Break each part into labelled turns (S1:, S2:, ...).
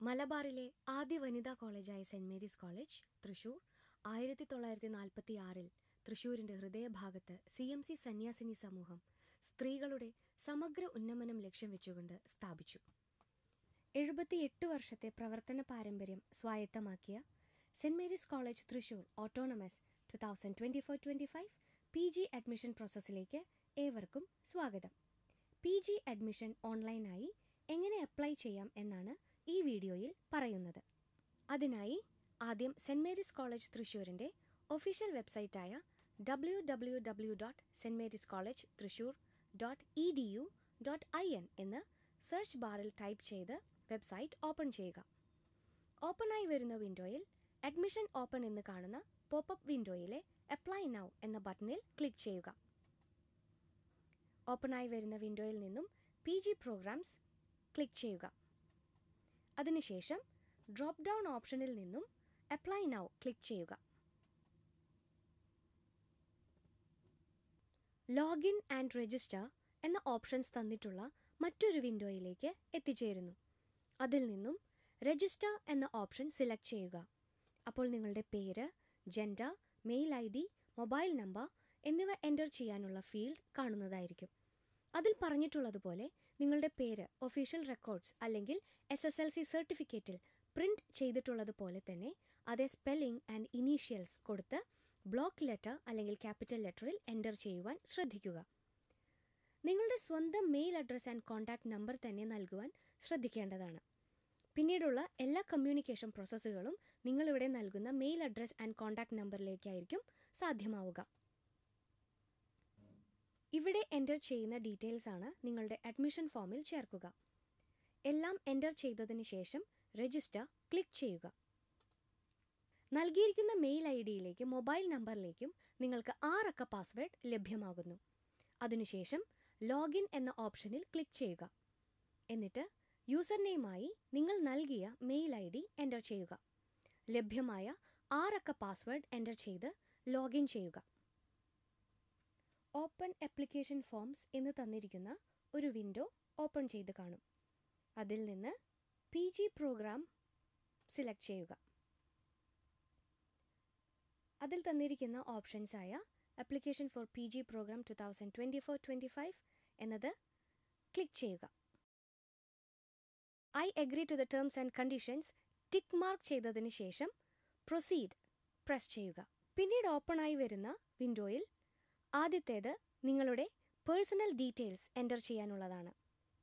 S1: മലബാറിലെ ആദ്യ വനിതാ കോളേജായ സെന്റ് മേരീസ് കോളേജ് തൃശൂർ ആയിരത്തി തൊള്ളായിരത്തി നാൽപ്പത്തി ആറിൽ തൃശൂരിന്റെ ഹൃദയഭാഗത്ത് സി എം സി സന്യാസിനി സമൂഹം സ്ത്രീകളുടെ സമഗ്ര ഉന്നമനം ലക്ഷ്യം വെച്ചുകൊണ്ട് സ്ഥാപിച്ചു എഴുപത്തിയെട്ട് വർഷത്തെ പ്രവർത്തന പാരമ്പര്യം സ്വായത്തമാക്കിയ saint Mary's college Thrissur autonomous two thousand twenty four twenty five P G admission പ്രോസസ്സിലേക്ക് ഏവർക്കും സ്വാഗതം പി ജി അഡ്മിഷൻ ഓൺലൈനായി എങ്ങനെ അപ്ലൈ ചെയ്യാം എന്നാണ് ഈ വീഡിയോയിൽ പറയുന്നത് അതിനായി ആദ്യം സെന്റ് മേരീസ് കോളേജ് തൃശ്ശൂരിൻ്റെ ഒഫീഷ്യൽ വെബ്സൈറ്റായ W W W dot saint Mary's college Thrissur dot E D U dot I N എന്ന് സെർച്ച് ബാറിൽ ടൈപ്പ് ചെയ്ത് വെബ്സൈറ്റ് ഓപ്പൺ ചെയ്യുക ഓപ്പണായി വരുന്ന വിൻഡോയിൽ അഡ്മിഷൻ ഓപ്പൺ എന്ന് കാണുന്ന പോപ്പപ്പ് വിൻഡോയിലെ അപ്ലൈ നൗ എന്ന ബട്ടണിൽ ക്ലിക്ക് ചെയ്യുക ഓപ്പണായി വരുന്ന വിൻഡോയിൽ നിന്നും പി ജി പ്രോഗ്രാംസ് ക്ലിക്ക് ചെയ്യുക അതിനുശേഷം ഡ്രോപ്പ് ഡൗൺ ഓപ്ഷനിൽ നിന്നും അപ്ലൈ നൗ ക്ലിക്ക് ചെയ്യുക ലോഗിൻ ആൻഡ് രജിസ്റ്റർ എന്ന ഓപ്ഷൻസ് തന്നിട്ടുള്ള മറ്റൊരു വിൻഡോയിലേക്ക് എത്തിച്ചേരുന്നു അതിൽ നിന്നും രജിസ്റ്റർ എന്ന ഓപ്ഷൻ സിലക്ട് ചെയ്യുക അപ്പോൾ നിങ്ങളുടെ പേര് gender mail I D mobile number എന്നിവ എൻ്റർ ചെയ്യാനുള്ള ഫീൽഡ് കാണുന്നതായിരിക്കും അതിൽ പറഞ്ഞിട്ടുള്ളതുപോലെ നിങ്ങളുടെ പേര് ഒഫീഷ്യൽ റെക്കോർഡ്സ് അല്ലെങ്കിൽ എസ് എസ് എൽ സി സർട്ടിഫിക്കറ്റിൽ പ്രിന്റ് ചെയ്തിട്ടുള്ളതുപോലെ തന്നെ അതേ സ്പെല്ലിംഗ് ആൻഡ് ഇനീഷ്യൽസ് കൊടുത്ത് ബ്ലോക്ക് ലെറ്റർ അല്ലെങ്കിൽ ക്യാപിറ്റൽ ലെറ്ററിൽ എൻ്റർ ചെയ്യുവാൻ ശ്രദ്ധിക്കുക നിങ്ങളുടെ സ്വന്തം mail address and contact number തന്നെ നൽകുവാൻ ശ്രദ്ധിക്കേണ്ടതാണ് പിന്നീടുള്ള എല്ലാ കമ്മ്യൂണിക്കേഷൻ പ്രോസസ്സുകളും നിങ്ങളിവിടെ നൽകുന്ന മെയിൽ അഡ്രസ് ആൻഡ് കോൺടാക്ട് നമ്പറിലേക്കായിരിക്കും സാധ്യമാവുക ഇവിടെ എൻ്റർ ചെയ്യുന്ന ഡീറ്റെയിൽസ് ആണ് നിങ്ങളുടെ അഡ്മിഷൻ ഫോമിൽ ചേർക്കുക എല്ലാം എൻ്റർ ചെയ്തതിന് ശേഷം രജിസ്റ്റർ ക്ലിക്ക് ചെയ്യുക നൽകിയിരിക്കുന്ന മെയിൽ ഐ ഡിയിലേക്ക് മൊബൈൽ നമ്പറിലേക്കും നിങ്ങൾക്ക് ആറക്ക പാസ്വേഡ് ലഭ്യമാകുന്നു അതിനുശേഷം ലോഗിൻ എന്ന ഓപ്ഷനിൽ ക്ലിക്ക് ചെയ്യുക എന്നിട്ട് യൂസർ നെയിമായി നിങ്ങൾ നൽകിയ മെയിൽ ഐ ഡി എൻ്റർ ചെയ്യുക ലഭ്യമായ ആറക്ക പാസ്വേഡ് എൻ്റർ ചെയ്ത് ലോഗിൻ ചെയ്യുക ഓപ്പൺ ആപ്ലിക്കേഷൻ ഫോംസ് എന്ന് തന്നിരിക്കുന്ന ഒരു വിൻഡോ ഓപ്പൺ ചെയ്ത് കാണും അതിൽ നിന്ന് പി ജി പ്രോഗ്രാം സിലക്ട് ചെയ്യുക അതിൽ തന്നിരിക്കുന്ന ഓപ്ഷൻസായ application for P G program two thousand twenty four twenty five എന്നത് ക്ലിക്ക് ചെയ്യുക I agree to the terms and conditions tick mark ചെയ്തതിന് ശേഷം പ്രൊസീഡ് പ്രസ് ചെയ്യുക പിന്നീട് ഓപ്പണായി വരുന്ന വിൻഡോയിൽ ആദ്യത്തേത് നിങ്ങളുടെ പേഴ്സണൽ ഡീറ്റെയിൽസ് എൻ്റർ ചെയ്യാനുള്ളതാണ്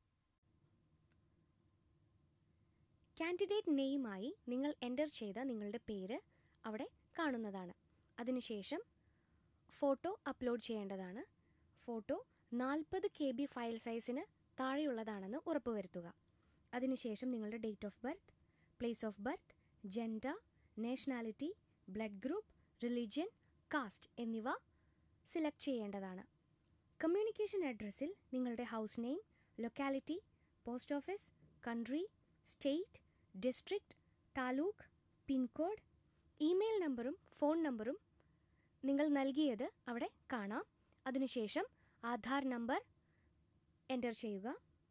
S1: കാൻഡിഡേറ്റ് നെയിമായി നിങ്ങൾ എൻ്റർ ചെയ്ത നിങ്ങളുടെ പേര് അവിടെ കാണുന്നതാണ് അതിനുശേഷം ഫോട്ടോ അപ്ലോഡ് ചെയ്യേണ്ടതാണ് ഫോട്ടോ നാൽപ്പത് കെ ബി ഫയൽ സൈസിന് താഴെയുള്ളതാണെന്ന് ഉറപ്പുവരുത്തുക അതിനുശേഷം നിങ്ങളുടെ date of birth place of birth gender nationality blood group religion caste എന്നിവ സിലക്ട് ചെയ്യേണ്ടതാണ് കമ്മ്യൂണിക്കേഷൻ അഡ്രസ്സിൽ നിങ്ങളുടെ house name locality post office country state district taluk pincode email നമ്പറും ഫോൺ നമ്പറും നിങ്ങൾ നൽകിയത് അവിടെ കാണാം അതിനുശേഷം ആധാർ നമ്പർ എൻ്റർ ചെയ്യുക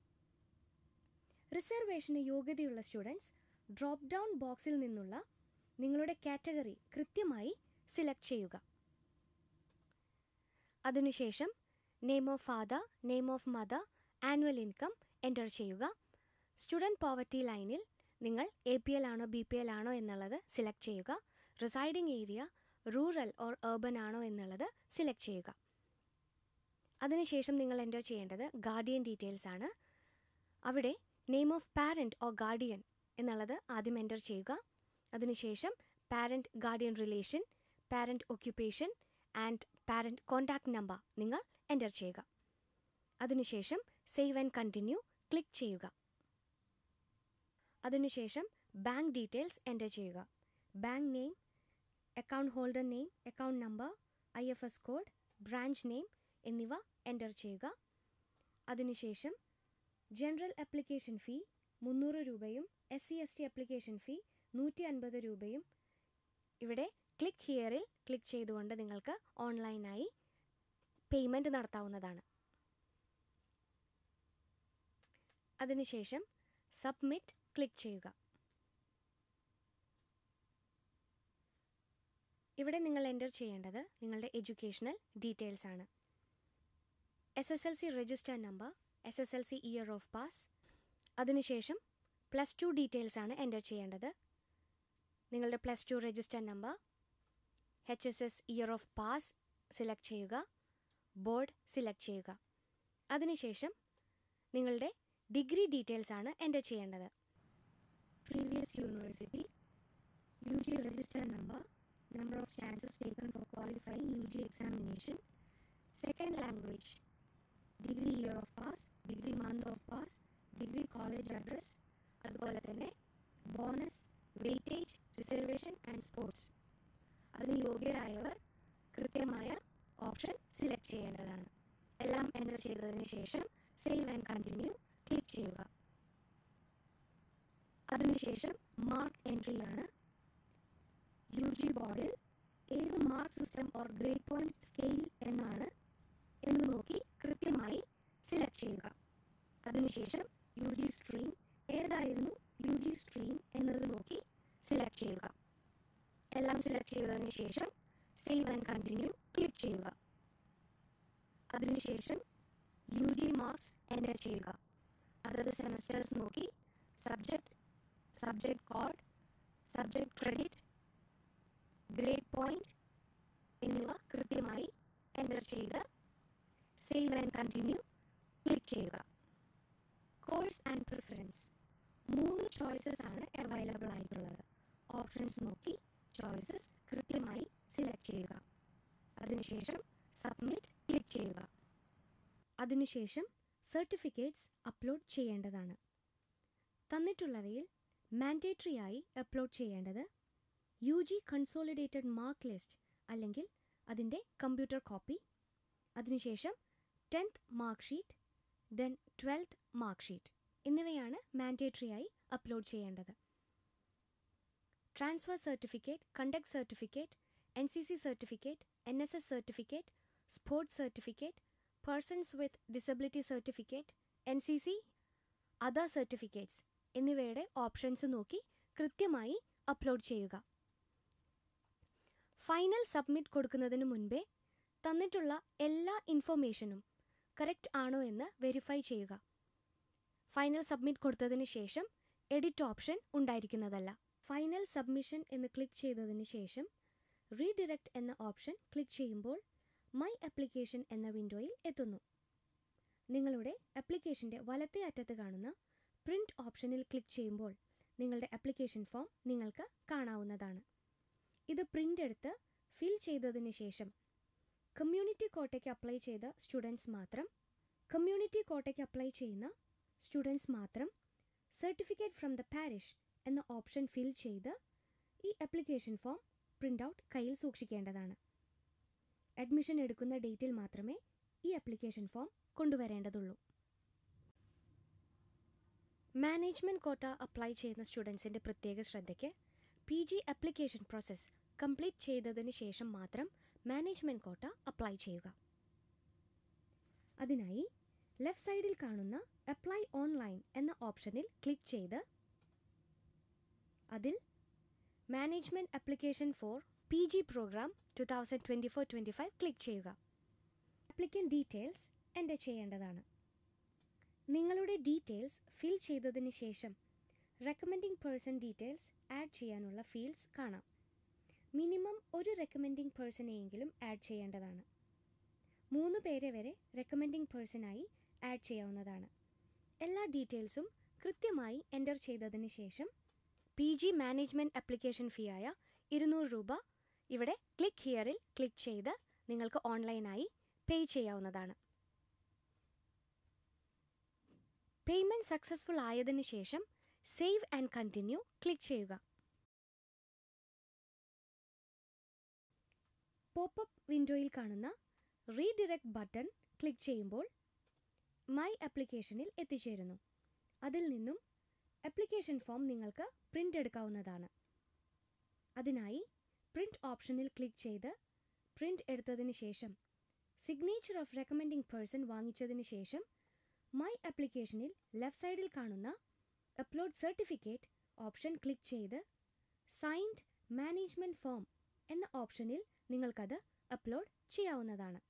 S1: റിസർവേഷന് യോഗ്യതയുള്ള സ്റ്റുഡൻസ് ഡ്രോപ്പ് ഡൗൺ ബോക്സിൽ നിന്നുള്ള നിങ്ങളുടെ കാറ്റഗറി കൃത്യമായി സിലക്ട് ചെയ്യുക അതിനുശേഷം name of father name of mother annual income enter ചെയ്യുക സ്റ്റുഡൻറ്റ് പോവർട്ടി ലൈനിൽ നിങ്ങൾ എ പി എൽ ആണോ ബി പി എൽ ആണോ എന്നുള്ളത് സിലക്ട് ചെയ്യുക residing area rural or urban ആണോ എന്നുള്ളത് സിലക്ട് ചെയ്യുക അതിനുശേഷം നിങ്ങൾ എൻ്റർ ചെയ്യേണ്ടത് ഗാർഡിയൻ ഡീറ്റെയിൽസ് ആണ് അവിടെ name of parent or guardian എന്നുള്ളത് ആദ്യം എൻ്റർ ചെയ്യുക അതിനുശേഷം parent guardian relation parent occupation and parent contact number നിങ്ങൾ എൻ്റർ ചെയ്യുക അതിനുശേഷം സേവ് ആൻഡ് കണ്ടിന്യൂ ക്ലിക്ക് ചെയ്യുക അതിനുശേഷം ബാങ്ക് ഡീറ്റെയിൽസ് എൻ്റർ ചെയ്യുക bank name account holder name account number I F S code branch name എന്നിവ enter ചെയ്യുക അതിനുശേഷം general application fee മുന്നൂറ് രൂപയും S C S T application fee നൂറ്റി അൻപത് രൂപയും ഇവിടെ ക്ലിക്ക് ഹിയറിൽ ക്ലിക്ക് ചെയ്തുകൊണ്ട് നിങ്ങൾക്ക് ഓൺലൈനായി പേയ്മെൻറ്റ് നടത്താവുന്നതാണ് അതിനുശേഷം സബ്മിറ്റ് ക്ലിക്ക് ചെയ്യുക ഇവിടെ നിങ്ങൾ എൻ്റർ ചെയ്യേണ്ടത് നിങ്ങളുടെ എഡ്യൂക്കേഷണൽ ഡീറ്റെയിൽസ് ആണ് S S L C register number S S L C year of pass അതിനുശേഷം പ്ലസ് ടു ഡീറ്റെയിൽസ് ആണ് എൻ്റർ ചെയ്യേണ്ടത് നിങ്ങളുടെ plus two register number H S S year of pass select ചെയ്യുക board select ചെയ്യുക അതിനുശേഷം നിങ്ങളുടെ degree details ആണ് enter ചെയ്യേണ്ടത് previous university U G register number number of chances taken for qualifying UG examination, second language, degree year of pass, degree month of pass, degree college address, അതുപോലെ തന്നെ bonus weightage reservation and sports അതിന് യോഗ്യരായവർ കൃത്യമായ option select ചെയ്യേണ്ടതാണ് എല്ലാം enter ചെയ്തതിന് ശേഷം save and continue click ചെയ്യുക അതിനുശേഷം മാർക്ക് എൻട്രിയാണ് യു ജി ബോർഡിൽ ഏത് mark system or grade point scale എന്നാണ് എന്ന് നോക്കി കൃത്യമായി സിലക്ട് ചെയ്യുക അതിനുശേഷം യു ജി സ്ട്രീം ഏതായിരുന്നു യു ജി സ്ട്രീം എന്നത് നോക്കി സിലക്ട് ചെയ്യുക എല്ലാം സിലക്ട് ചെയ്തതിന് ശേഷം സേവ് ആൻഡ് കണ്ടിന്യൂ ക്ലിക്ക് ചെയ്യുക അതിനുശേഷം യു ജി മാർക്സ് എൻ്റർ ചെയ്യുക അതത് സെമസ്റ്റേഴ്സ് നോക്കി subject subject code subject credit grade point എന്നിവ കൃത്യമായി എൻ്റർ ചെയ്ത് സേവ് ആൻഡ് കണ്ടിന്യൂ ക്ലിക്ക് ചെയ്യുക കോഴ്സ് ആൻഡ് പ്രിഫറൻസ് മൂന്ന് ചോയ്സസ് ആണ് അവൈലബിൾ ആയിട്ടുള്ളത് ഓപ്ഷൻസ് നോക്കി ചോയ്സസ് കൃത്യമായി സിലക്ട് ചെയ്യുക അതിനുശേഷം സബ്മിറ്റ് ക്ലിക്ക് ചെയ്യുക അതിനുശേഷം സർട്ടിഫിക്കറ്റ്സ് അപ്ലോഡ് ചെയ്യേണ്ടതാണ് തന്നിട്ടുള്ളവയിൽ മാൻഡേറ്ററി ആയി അപ്ലോഡ് ചെയ്യേണ്ടത് U G consolidated mark list അല്ലെങ്കിൽ അതിൻ്റെ കമ്പ്യൂട്ടർ കോപ്പി അതിനുശേഷം tenth mark sheet then twelfth mark sheet എന്നിവയാണ് മാൻഡേറ്ററി ആയി അപ്ലോഡ് ചെയ്യേണ്ടത് transfer certificate conduct certificate N C C certificate N S S certificate sports certificate persons with disability certificate N C C other certificates എന്നിവയുടെ options നോക്കി കൃത്യമായി upload ചെയ്യുക final submit കൊടുക്കുന്നതിന് മുൻപേ തന്നിട്ടുള്ള എല്ലാ ഇൻഫർമേഷനും കറക്റ്റ് ആണോ എന്ന് വെരിഫൈ ചെയ്യുക ഫൈനൽ സബ്മിറ്റ് കൊടുത്തതിന് ശേഷം എഡിറ്റ് ഓപ്ഷൻ ഉണ്ടായിരിക്കുന്നതല്ല ഫൈനൽ സബ്മിഷൻ എന്ന് ക്ലിക്ക് ചെയ്തതിന് ശേഷം റീഡിറക്റ്റ് എന്ന ഓപ്ഷൻ ക്ലിക്ക് ചെയ്യുമ്പോൾ മൈ ആപ്ലിക്കേഷൻ എന്ന വിൻഡോയിൽ എത്തുന്നു നിങ്ങളുടെ ആപ്ലിക്കേഷൻ്റെ വലത്തേ അറ്റത്ത് കാണുന്ന പ്രിൻ്റ് ഓപ്ഷനിൽ ക്ലിക്ക് ചെയ്യുമ്പോൾ നിങ്ങളുടെ ആപ്ലിക്കേഷൻ ഫോം നിങ്ങൾക്ക് കാണാവുന്നതാണ് ഇത് പ്രിൻ്റ് എടുത്ത് ഫിൽ ചെയ്തതിന് ശേഷം കമ്മ്യൂണിറ്റി കോട്ടയ്ക്ക് അപ്ലൈ ചെയ്ത സ്റ്റുഡൻസ് മാത്രം കമ്മ്യൂണിറ്റി കോട്ടയ്ക്ക് അപ്ലൈ ചെയ്യുന്ന സ്റ്റുഡൻസ് മാത്രം സർട്ടിഫിക്കറ്റ് ഫ്രം ദ പാരിഷ് എന്ന ഓപ്ഷൻ ഫിൽ ചെയ്ത് ഈ ആപ്ലിക്കേഷൻ ഫോം പ്രിൻ്റ് ഔട്ട് കയ്യിൽ സൂക്ഷിക്കേണ്ടതാണ് അഡ്മിഷൻ എടുക്കുന്ന ഡേറ്റിൽ മാത്രമേ ഈ ആപ്ലിക്കേഷൻ ഫോം കൊണ്ടുവരേണ്ടതുള്ളൂ മാനേജ്മെൻറ്റ് കോട്ട അപ്ലൈ ചെയ്യുന്ന സ്റ്റുഡൻസിൻ്റെ പ്രത്യേക ശ്രദ്ധയ്ക്ക് P G application process complete ചെയ്തതിന് ശേഷം മാത്രം മാനേജ്മെൻറ്റ് കോട്ട അപ്ലൈ ചെയ്യുക അതിനായി ലെഫ്റ്റ് സൈഡിൽ കാണുന്ന അപ്ലൈ ഓൺലൈൻ എന്ന ഓപ്ഷനിൽ ക്ലിക്ക് ചെയ്ത് അതിൽ management application for P G program two thousand twenty four twenty five click ചെയ്യുക ആപ്ലിക്കൻ ഡീറ്റെയിൽസ് എൻ്റർ ചെയ്യേണ്ടതാണ് നിങ്ങളുടെ ഡീറ്റെയിൽസ് ഫിൽ ചെയ്തതിന് ശേഷം റെക്കമെൻഡിംഗ് പേഴ്സൺ ഡീറ്റെയിൽസ് ആഡ് ചെയ്യാനുള്ള ഫീൽഡ്സ് കാണാം മിനിമം ഒരു റെക്കമെൻഡിംഗ് പേഴ്സണെയെങ്കിലും ആഡ് ചെയ്യേണ്ടതാണ് മൂന്ന് പേരെ വരെ റെക്കമെൻഡിംഗ് പേഴ്സണായി ആഡ് ചെയ്യാവുന്നതാണ് എല്ലാ ഡീറ്റെയിൽസും കൃത്യമായി എൻ്റർ ചെയ്തതിന് ശേഷം P G management application fee ആയ ഇരുന്നൂറ് രൂപ ഇവിടെ ക്ലിക്ക് ഹിയറിൽ ക്ലിക്ക് ചെയ്ത് നിങ്ങൾക്ക് ഓൺലൈനായി പേ ചെയ്യാവുന്നതാണ് പേയ്മെൻറ്റ് സക്സസ്ഫുൾ ആയതിനു ശേഷം സേവ് ആൻഡ് കണ്ടിന്യൂ ക്ലിക്ക് ചെയ്യുക പോപ്പപ്പ് വിൻഡോയിൽ കാണുന്ന റീഡിറക്റ്റ് ബട്ടൺ ക്ലിക്ക് ചെയ്യുമ്പോൾ മൈ ആപ്ലിക്കേഷനിൽ എത്തിച്ചേരുന്നു അതിൽ നിന്നും ആപ്ലിക്കേഷൻ ഫോം നിങ്ങൾക്ക് പ്രിൻ്റ് എടുക്കാവുന്നതാണ് അതിനായി പ്രിൻ്റ് ഓപ്ഷനിൽ ക്ലിക്ക് ചെയ്ത് പ്രിൻ്റ് എടുത്തതിന് ശേഷം സിഗ്നേച്ചർ ഓഫ് റെക്കമെൻഡിംഗ് പേഴ്സൺ വാങ്ങിച്ചതിന് ശേഷം മൈ ആപ്ലിക്കേഷനിൽ ലെഫ്റ്റ് സൈഡിൽ കാണുന്ന അപ്ലോഡ് സർട്ടിഫിക്കറ്റ് ഓപ്ഷൻ ക്ലിക്ക് ചെയ്ത് സൈൻഡ് മാനേജ്മെൻറ്റ് ഫോം എന്ന ഓപ്ഷനിൽ നിങ്ങൾക്കത് അപ്ലോഡ് ചെയ്യാവുന്നതാണ്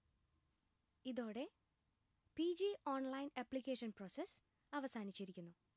S1: ഇതോടെ P G online application process അവസാനിച്ചിരിക്കുന്നു